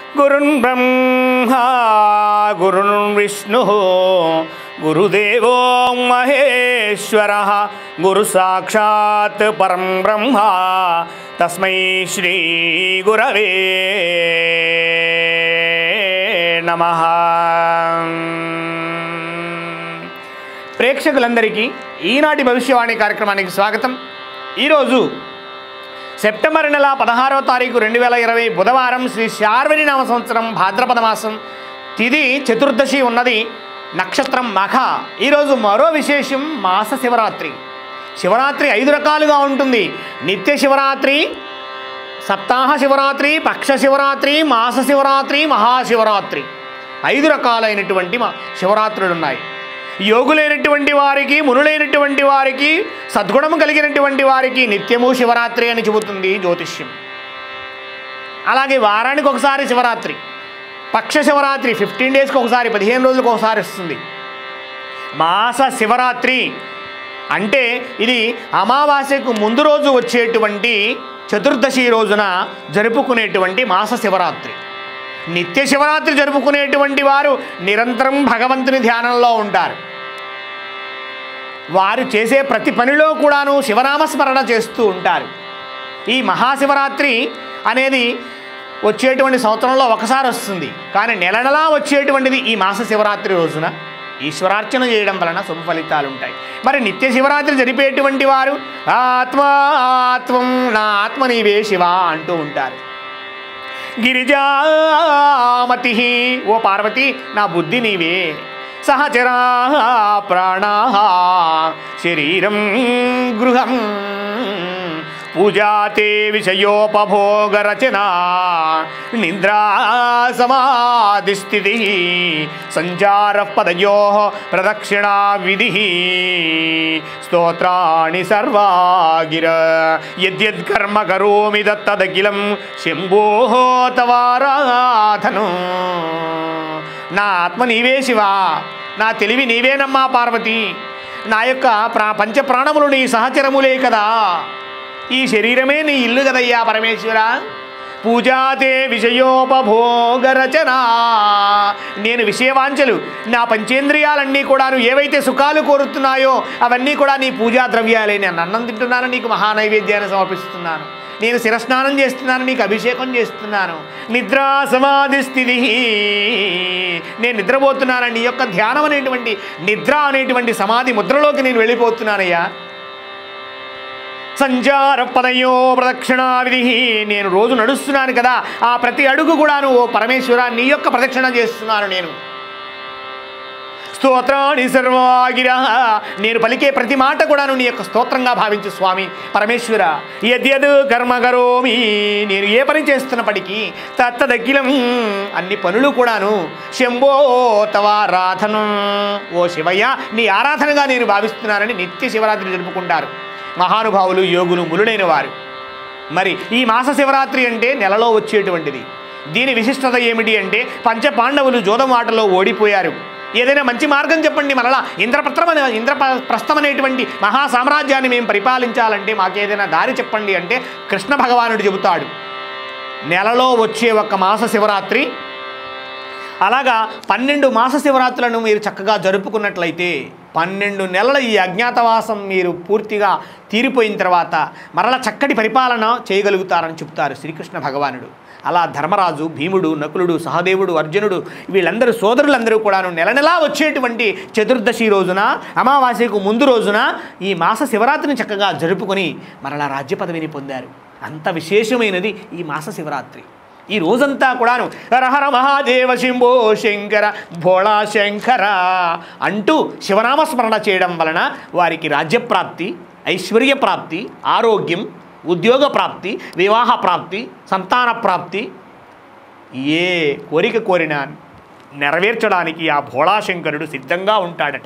గురున్ బ్రహ్మ గురున్ విష్ణు గురుదేవో మహేశ్వర గురు సాక్షాత్ పరం బ్రహ్మ తస్మై శ్రీ గురవే నమ ప్రేక్షకులందరికీ ఈనాటి భవిష్యవాణి కార్యక్రమానికి స్వాగతం ఈరోజు సెప్టెంబర్ నెల పదహారవ తారీఖు రెండు వేల ఇరవై బుధవారం శ్రీ శార్వరి నామ సంవత్సరం భాద్రపద మాసం తిది చతుర్దశి ఉన్నది నక్షత్రం మఖ ఈరోజు మరో విశేషం మాస శివరాత్రి శివరాత్రి ఐదు రకాలుగా ఉంటుంది నిత్య శివరాత్రి సప్తాహ శివరాత్రి పక్ష శివరాత్రి మాస శివరాత్రి మహాశివరాత్రి ఐదు రకాలైనటువంటి మా శివరాత్రులు ఉన్నాయి యోగులైనటువంటి వారికి మునులైనటువంటి వారికి సద్గుణము కలిగినటువంటి వారికి నిత్యము శివరాత్రి అని చెబుతుంది జ్యోతిష్యం అలాగే వారానికి ఒకసారి శివరాత్రి పక్ష శివరాత్రి ఫిఫ్టీన్ డేస్కి ఒకసారి పదిహేను రోజులకు ఒకసారి వస్తుంది మాస శివరాత్రి అంటే ఇది అమావాస్యకు ముందు రోజు వచ్చేటువంటి చతుర్దశి రోజున జరుపుకునేటువంటి మాస శివరాత్రి నిత్య శివరాత్రి జరుపుకునేటువంటి వారు నిరంతరం భగవంతుని ధ్యానంలో ఉంటారు వారు చేసే ప్రతి పనిలో కూడాను శివనామస్మరణ చేస్తూ ఉంటారు ఈ మహాశివరాత్రి అనేది వచ్చేటువంటి సంవత్సరంలో ఒకసారి వస్తుంది కానీ నెల నెలా వచ్చేటువంటిది ఈ మాస శివరాత్రి రోజున ఈశ్వరార్చన చేయడం వలన శుభ ఫలితాలు ఉంటాయి మరి నిత్య శివరాత్రి జరిపేటువంటి వారు ఆత్మాత్వం నా ఆత్మ నీవే శివ అంటూ ఉంటారు గిరిజామతి ఓ పార్వతి నా బుద్ధి నీవే సహచరా ప్రాణా శరీరం గృహం పూజాతే విషయోపభోగరచనా నిద్రా సమాధిస్థితి సంచార పదయో ప్రదక్షిణా విధి స్తోత్రాణి సర్వాగిర యద్యత్కర్మ కరోమి దత్తదఖిలం శంభో తవారాధను నా ఆత్మ నీవే శివా నా తెలివి నీవేనమ్మా పార్వతి నా యొక్క ప్రా పంచప్రాణములు నీ సహచరములే కదా ఈ శరీరమే నీ ఇల్లు కదయ్యా పరమేశ్వర పూజాతే విషయోపభోగ రచన నేను విషయవాంఛలు నా పంచేంద్రియాలన్నీ కూడాను ఏవైతే సుఖాలు కోరుతున్నాయో అవన్నీ కూడా నీ పూజా ద్రవ్యాలే నేను అన్నం తింటున్నాను నీకు మహానైవేద్యాన్ని సమర్పిస్తున్నాను నేను శిరస్నానం చేస్తున్నాను నీకు అభిషేకం చేస్తున్నాను నిద్రా సమాధి స్థితి నేను నిద్రపోతున్నాను నీ యొక్క ధ్యానం అనేటువంటి నిద్ర అనేటువంటి సమాధి ముద్రలోకి నేను వెళ్ళిపోతున్నానయ్యా సంచార పదయో ప్రదక్షిణా విధి నేను రోజు నడుస్తున్నాను కదా ఆ ప్రతి అడుగు కూడాను ఓ పరమేశ్వర నీ యొక్క ప్రదక్షిణ చేస్తున్నాను నేను స్తోత్రాన్ని సర్వాగిర నేను పలికే ప్రతి మాట కూడాను నీ యొక్క స్తోత్రంగా భావించు స్వామి పరమేశ్వర యద్యద్ కర్మ కరోమి నేను ఏ పని చేస్తున్నప్పటికీ తత్తదఖిలం అన్ని పనులు కూడాను శంభో తవారాధనం ఓ శివయ్య నీ ఆరాధనగా నేను భావిస్తున్నానని నిత్య శివరాత్రి జరుపుకుంటారు మహానుభావులు యోగులు ములుడైన వారు మరి ఈ మాస శివరాత్రి అంటే నెలలో వచ్చేటువంటిది దీని విశిష్టత ఏమిటి అంటే పంచపాండవులు జోదం ఆటలో ఓడిపోయారు ఏదైనా మంచి మార్గం చెప్పండి మరలా ఇంద్రప్రస్థం అనే ఇంద్రప్రస్థం అనేటువంటి మహా సామ్రాజ్యాన్ని మేము పరిపాలించాలంటే మాకేదైనా దారి చెప్పండి అంటే కృష్ణ భగవానుడు చెబుతాడు నెలలో వచ్చే ఒక మాస శివరాత్రి అలాగా పన్నెండు మాస శివరాత్రులను మీరు చక్కగా జరుపుకున్నట్లయితే పన్నెండు నెలల ఈ అజ్ఞాతవాసం మీరు పూర్తిగా తీరిపోయిన తర్వాత మరల చక్కటి పరిపాలన చేయగలుగుతారని చెప్తారు శ్రీకృష్ణ భగవానుడు అలా ధర్మరాజు భీముడు నకులుడు సహదేవుడు అర్జునుడు వీళ్ళందరూ సోదరులందరూ కూడాను నెల నెలా వచ్చేటువంటి చతుర్దశి రోజున అమావాస్యకు ముందు రోజున ఈ మాస శివరాత్రిని చక్కగా జరుపుకొని మరలా రాజ్య పదవిని పొందారు అంత విశేషమైనది ఈ మాస శివరాత్రి ఈ రోజంతా కూడాను హరహర మహాదేవ శంభో శంకర భోళా శంకర అంటూ శివనామస్మరణ చేయడం వలన వారికి రాజ్యప్రాప్తి ఐశ్వర్య ప్రాప్తి ఆరోగ్యం ఉద్యోగ ప్రాప్తి వివాహ ప్రాప్తి సంతాన ప్రాప్తి ఏ కోరిక కోరినా నెరవేర్చడానికి ఆ భోళాశంకరుడు సిద్ధంగా ఉంటాడట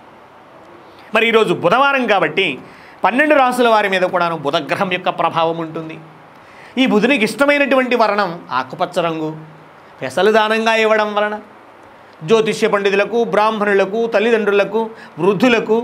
మరి ఈరోజు బుధవారం కాబట్టి పన్నెండు రాసుల వారి మీద కూడాను బుధగ్రహం యొక్క ప్రభావం ఉంటుంది ఈ బుధునికి ఇష్టమైనటువంటి వర్ణం ఆకుపచ్చ రంగు పెసలు దానంగా ఇవ్వడం వలన జ్యోతిష్య పండితులకు బ్రాహ్మణులకు తల్లిదండ్రులకు వృద్ధులకు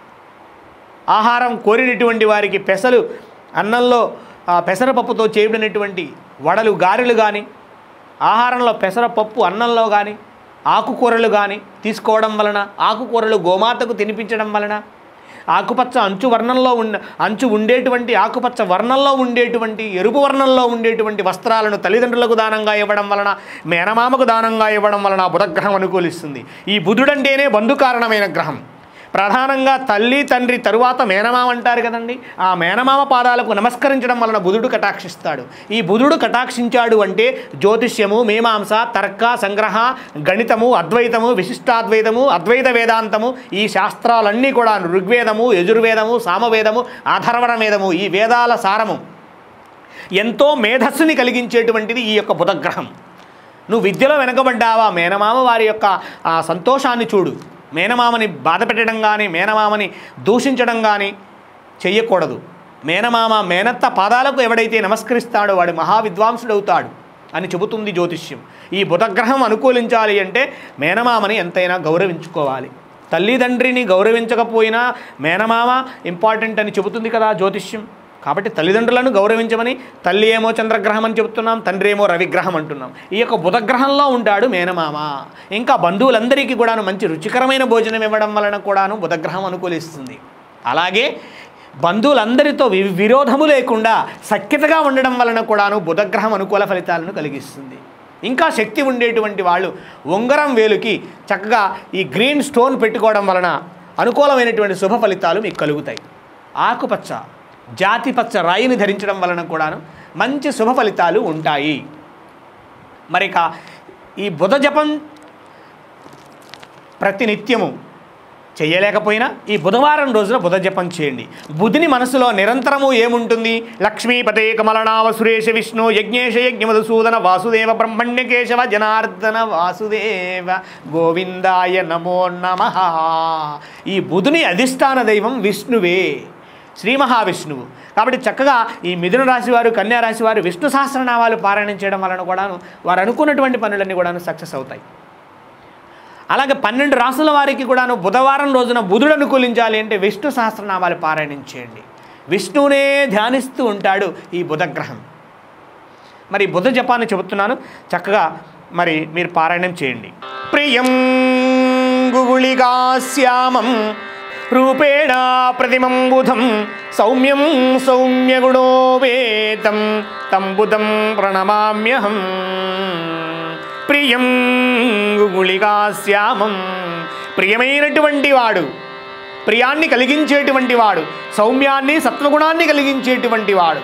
ఆహారం కోరినటువంటి వారికి పెసలు అన్నంలో ఆ పెసరపప్పుతో చేయబడినటువంటి వడలు గారెలు కానీ ఆహారంలో పెసరపప్పు అన్నంలో కానీ ఆకుకూరలు కానీ తీసుకోవడం వలన ఆకుకూరలు గోమాతకు తినిపించడం వలన ఆకుపచ్చ అంచు వర్ణంలో ఉన్న అంచు ఉండేటువంటి ఆకుపచ్చ వర్ణంలో ఉండేటువంటి ఎరుపు వర్ణంలో ఉండేటువంటి వస్త్రాలను తల్లిదండ్రులకు దానంగా ఇవ్వడం వలన మేనమామకు దానంగా ఇవ్వడం వలన బుధగ్రహం అనుకూలిస్తుంది ఈ బుధుడంటేనే బంధుకారణమైన గ్రహం ప్రధానంగా తల్లి తండ్రి తరువాత మేనమామ అంటారు కదండి ఆ మేనమామ పాదాలకు నమస్కరించడం వలన బుధుడు కటాక్షిస్తాడు ఈ బుధుడు కటాక్షించాడు అంటే జ్యోతిష్యము మీమాంస తర్క సంగ్రహ గణితము అద్వైతము విశిష్టాద్వైతము అద్వైత వేదాంతము ఈ శాస్త్రాలన్నీ కూడా ఋగ్వేదము యజుర్వేదము సామవేదము ఆధర్వణ వేదము ఈ వేదాల సారము ఎంతో మేధస్సుని కలిగించేటువంటిది ఈ యొక్క బుధగ్రహం నువ్వు విద్యలో వెనకబడ్డావా మేనమామ వారి యొక్క ఆ సంతోషాన్ని చూడు మేనమామని బాధ పెట్టడం కానీ మేనమామని దూషించడం కానీ చెయ్యకూడదు మేనమామ మేనత్త పాదాలకు ఎవడైతే నమస్కరిస్తాడో వాడు మహావిద్వాంసుడవుతాడు అని చెబుతుంది జ్యోతిష్యం ఈ బుధగ్రహం అనుకూలించాలి అంటే మేనమామని ఎంతైనా గౌరవించుకోవాలి తల్లిదండ్రిని గౌరవించకపోయినా మేనమామ ఇంపార్టెంట్ అని చెబుతుంది కదా జ్యోతిష్యం కాబట్టి తల్లిదండ్రులను గౌరవించమని తల్లి ఏమో చంద్రగ్రహం అని చెప్తున్నాం తండ్రి ఏమో రవిగ్రహం అంటున్నాం ఈ యొక్క బుధగ్రహంలో ఉంటాడు మేనమామ ఇంకా బంధువులందరికీ కూడాను మంచి రుచికరమైన భోజనం ఇవ్వడం వలన కూడాను బుధగ్రహం అనుకూలిస్తుంది అలాగే బంధువులందరితో వి విరోధము లేకుండా సఖ్యతగా ఉండడం వలన కూడాను బుధగ్రహం అనుకూల ఫలితాలను కలిగిస్తుంది ఇంకా శక్తి ఉండేటువంటి వాళ్ళు ఉంగరం వేలుకి చక్కగా ఈ గ్రీన్ స్టోన్ పెట్టుకోవడం వలన అనుకూలమైనటువంటి శుభ ఫలితాలు మీకు కలుగుతాయి ఆకుపచ్చ జాతి పచ్చ రాయిని ధరించడం వలన కూడాను మంచి శుభ ఫలితాలు ఉంటాయి మరి ఇక ఈ బుధ జపం ప్రతినిత్యము చేయలేకపోయినా ఈ బుధవారం రోజున బుధ జపం చేయండి బుధుని మనసులో నిరంతరము ఏముంటుంది లక్ష్మీపతే కమలనావ సురేష విష్ణు యజ్ఞేశ యజ్ఞమధుసూదన వాసుదేవ బ్రహ్మణ్య కేశవ జనార్దన వాసుదేవ గోవిందాయ నమో నమ ఈ బుధుని అధిష్టాన దైవం విష్ణువే శ్రీ మహావిష్ణువు కాబట్టి చక్కగా ఈ మిథున రాశి వారు కన్యా రాశి వారు విష్ణు సహస్రనామాలు పారాయణం చేయడం వలన కూడాను వారు అనుకున్నటువంటి పనులన్నీ కూడాను సక్సెస్ అవుతాయి అలాగే పన్నెండు రాసుల వారికి కూడాను బుధవారం రోజున బుధుడు అనుకూలించాలి అంటే విష్ణు సహస్రనామాలు పారాయణం చేయండి విష్ణువునే ధ్యానిస్తూ ఉంటాడు ఈ బుధగ్రహం మరి బుధ జపాన్ని చెబుతున్నాను చక్కగా మరి మీరు పారాయణం చేయండి ప్రియం గుగుళిగాశ్యామం రూపేణ ప్రతిమం బుధం సౌమ్యం సౌమ్యగుణో వేతం తం బుధం ప్రణమామ్యహం ప్రియం గుగుళిగాశ్యామం ప్రియమైనటువంటి వాడు ప్రియాన్ని కలిగించేటువంటి వాడు సౌమ్యాన్ని సత్వగుణాన్ని కలిగించేటువంటి వాడు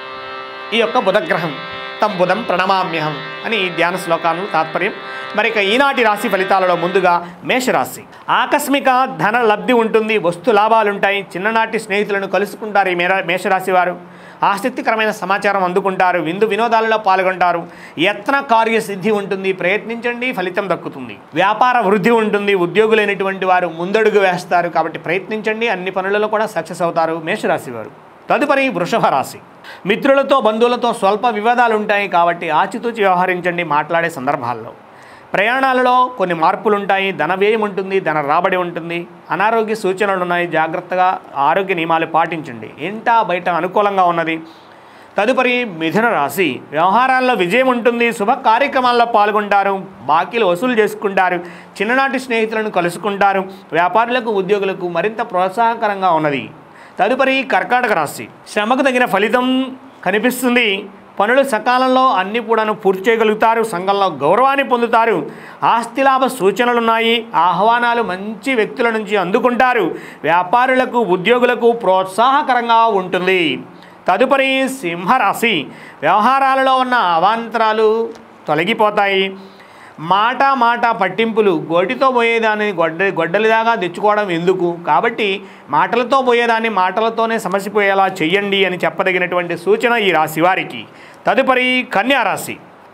ఈ యొక్క బుధగ్రహం తం బుధం ప్రణమామ్యహం అని ఈ ధ్యాన శ్లోకాలను తాత్పర్యం మరి ఇక ఈనాటి రాశి ఫలితాలలో ముందుగా మేషరాశి ఆకస్మిక ధన లబ్ధి ఉంటుంది వస్తు లాభాలు ఉంటాయి చిన్ననాటి స్నేహితులను కలుసుకుంటారు ఈ మేర మేషరాశి వారు ఆసక్తికరమైన సమాచారం అందుకుంటారు విందు వినోదాలలో పాల్గొంటారు యత్న కార్యసిద్ధి ఉంటుంది ప్రయత్నించండి ఫలితం దక్కుతుంది వ్యాపార వృద్ధి ఉంటుంది ఉద్యోగులైనటువంటి వారు ముందడుగు వేస్తారు కాబట్టి ప్రయత్నించండి అన్ని పనులలో కూడా సక్సెస్ అవుతారు మేషరాశి వారు తదుపరి వృషభ రాశి మిత్రులతో బంధువులతో స్వల్ప వివాదాలు ఉంటాయి కాబట్టి ఆచితూచి వ్యవహరించండి మాట్లాడే సందర్భాల్లో ప్రయాణాలలో కొన్ని మార్పులు ఉంటాయి ధన వ్యయం ఉంటుంది ధన రాబడి ఉంటుంది అనారోగ్య సూచనలు ఉన్నాయి జాగ్రత్తగా ఆరోగ్య నియమాలు పాటించండి ఇంటా బయట అనుకూలంగా ఉన్నది తదుపరి మిథున రాశి వ్యవహారాల్లో విజయం ఉంటుంది శుభ కార్యక్రమాల్లో పాల్గొంటారు బాకీలు వసూలు చేసుకుంటారు చిన్ననాటి స్నేహితులను కలుసుకుంటారు వ్యాపారులకు ఉద్యోగులకు మరింత ప్రోత్సాహకరంగా ఉన్నది తదుపరి కర్కాటక రాశి శ్రమకు తగిన ఫలితం కనిపిస్తుంది పనులు సకాలంలో అన్ని కూడాను పూర్తి చేయగలుగుతారు సంఘంలో గౌరవాన్ని పొందుతారు ఆస్తి లాభ సూచనలు ఉన్నాయి ఆహ్వానాలు మంచి వ్యక్తుల నుంచి అందుకుంటారు వ్యాపారులకు ఉద్యోగులకు ప్రోత్సాహకరంగా ఉంటుంది తదుపరి సింహరాశి వ్యవహారాలలో ఉన్న అవాంతరాలు తొలగిపోతాయి మాట మాట పట్టింపులు గోటితో పోయేదాన్ని గొడ్డ గొడ్డలిదాగా తెచ్చుకోవడం ఎందుకు కాబట్టి మాటలతో పోయేదాన్ని మాటలతోనే సమసిపోయేలా చెయ్యండి అని చెప్పదగినటువంటి సూచన ఈ రాశి వారికి తదుపరి కన్యా రాశి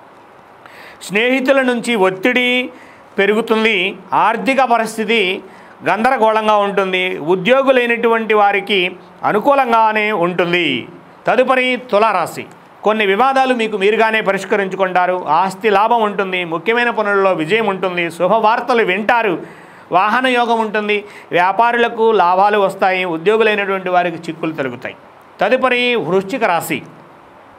స్నేహితుల నుంచి ఒత్తిడి పెరుగుతుంది ఆర్థిక పరిస్థితి గందరగోళంగా ఉంటుంది ఉద్యోగులైనటువంటి వారికి అనుకూలంగానే ఉంటుంది తదుపరి తులారాశి కొన్ని వివాదాలు మీకు మీరుగానే పరిష్కరించుకుంటారు ఆస్తి లాభం ఉంటుంది ముఖ్యమైన పనుల్లో విజయం ఉంటుంది శుభవార్తలు వింటారు వాహన యోగం ఉంటుంది వ్యాపారులకు లాభాలు వస్తాయి ఉద్యోగులైనటువంటి వారికి చిక్కులు తొలగుతాయి తదుపరి వృశ్చిక రాశి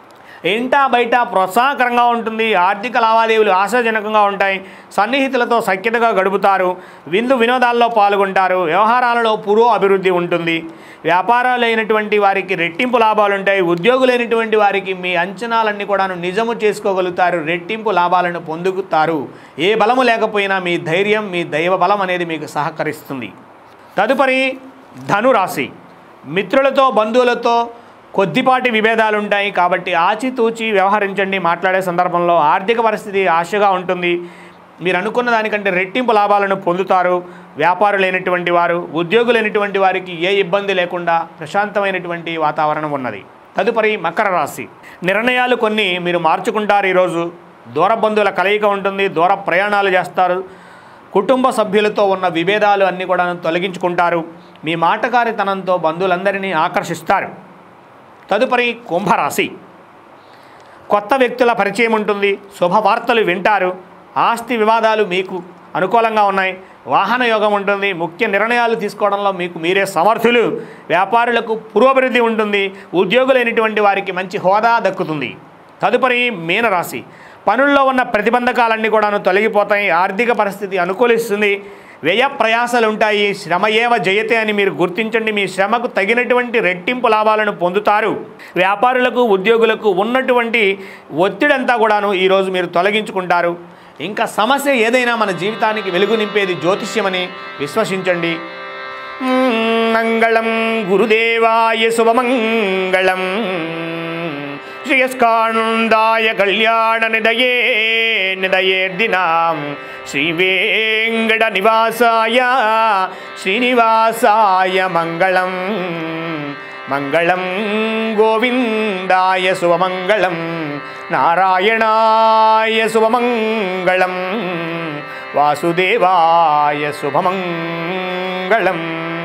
ఇంటా బయట ప్రోత్సాహకరంగా ఉంటుంది ఆర్థిక లావాదేవీలు ఆశాజనకంగా ఉంటాయి సన్నిహితులతో సఖ్యతగా గడుపుతారు విందు వినోదాల్లో పాల్గొంటారు వ్యవహారాలలో పురో అభివృద్ధి ఉంటుంది వ్యాపారాలు అయినటువంటి వారికి రెట్టింపు లాభాలు ఉంటాయి ఉద్యోగులైనటువంటి వారికి మీ అంచనాలన్నీ కూడాను నిజము చేసుకోగలుగుతారు రెట్టింపు లాభాలను పొందుతారు ఏ బలము లేకపోయినా మీ ధైర్యం మీ దైవ బలం అనేది మీకు సహకరిస్తుంది తదుపరి ధనురాశి మిత్రులతో బంధువులతో కొద్దిపాటి విభేదాలు ఉంటాయి కాబట్టి ఆచితూచి వ్యవహరించండి మాట్లాడే సందర్భంలో ఆర్థిక పరిస్థితి ఆశగా ఉంటుంది మీరు అనుకున్న దానికంటే రెట్టింపు లాభాలను పొందుతారు వ్యాపారులైనటువంటి వారు ఉద్యోగులైనటువంటి వారికి ఏ ఇబ్బంది లేకుండా ప్రశాంతమైనటువంటి వాతావరణం ఉన్నది తదుపరి మకర రాశి నిర్ణయాలు కొన్ని మీరు మార్చుకుంటారు ఈరోజు దూర బంధువుల కలయిక ఉంటుంది దూర ప్రయాణాలు చేస్తారు కుటుంబ సభ్యులతో ఉన్న విభేదాలు అన్నీ కూడా తొలగించుకుంటారు మీ మాటకారితనంతో బంధువులందరినీ ఆకర్షిస్తారు తదుపరి కుంభరాశి కొత్త వ్యక్తుల పరిచయం ఉంటుంది శుభవార్తలు వింటారు ఆస్తి వివాదాలు మీకు అనుకూలంగా ఉన్నాయి వాహన యోగం ఉంటుంది ముఖ్య నిర్ణయాలు తీసుకోవడంలో మీకు మీరే సమర్థులు వ్యాపారులకు పురోభివృద్ధి ఉంటుంది ఉద్యోగులైనటువంటి వారికి మంచి హోదా దక్కుతుంది తదుపరి మీనరాశి పనుల్లో ఉన్న ప్రతిబంధకాలన్నీ కూడాను తొలగిపోతాయి ఆర్థిక పరిస్థితి అనుకూలిస్తుంది వ్యయ ప్రయాసలు ఉంటాయి శ్రమ ఏవ జయతే అని మీరు గుర్తించండి మీ శ్రమకు తగినటువంటి రెట్టింపు లాభాలను పొందుతారు వ్యాపారులకు ఉద్యోగులకు ఉన్నటువంటి ఒత్తిడంతా కూడాను ఈరోజు మీరు తొలగించుకుంటారు ఇంకా సమస్య ఏదైనా మన జీవితానికి వెలుగు నింపేది జ్యోతిష్యమని విశ్వసించండి మ్మ్, మంగళం గురుదేవాయ శుభమంగళం శ్రేయస్కానందాయ కళ్యాణ నిదయే నిదయేర్దినాం శ్రీవేంకట నివాసాయ శ్రీనివాసాయ మంగళం మంగళం గోవిందాయ శుభమంగళం నారాయణాయ శుభమంగళం వాసుదేవాయ శుభమంగళం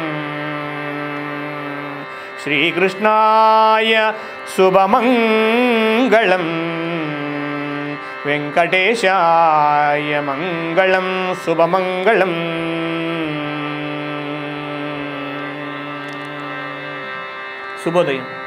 శ్రీకృష్ణాయ శుభమంగళం వెంకటేశాయ మంగళం శుభమంగళం శుభోదయం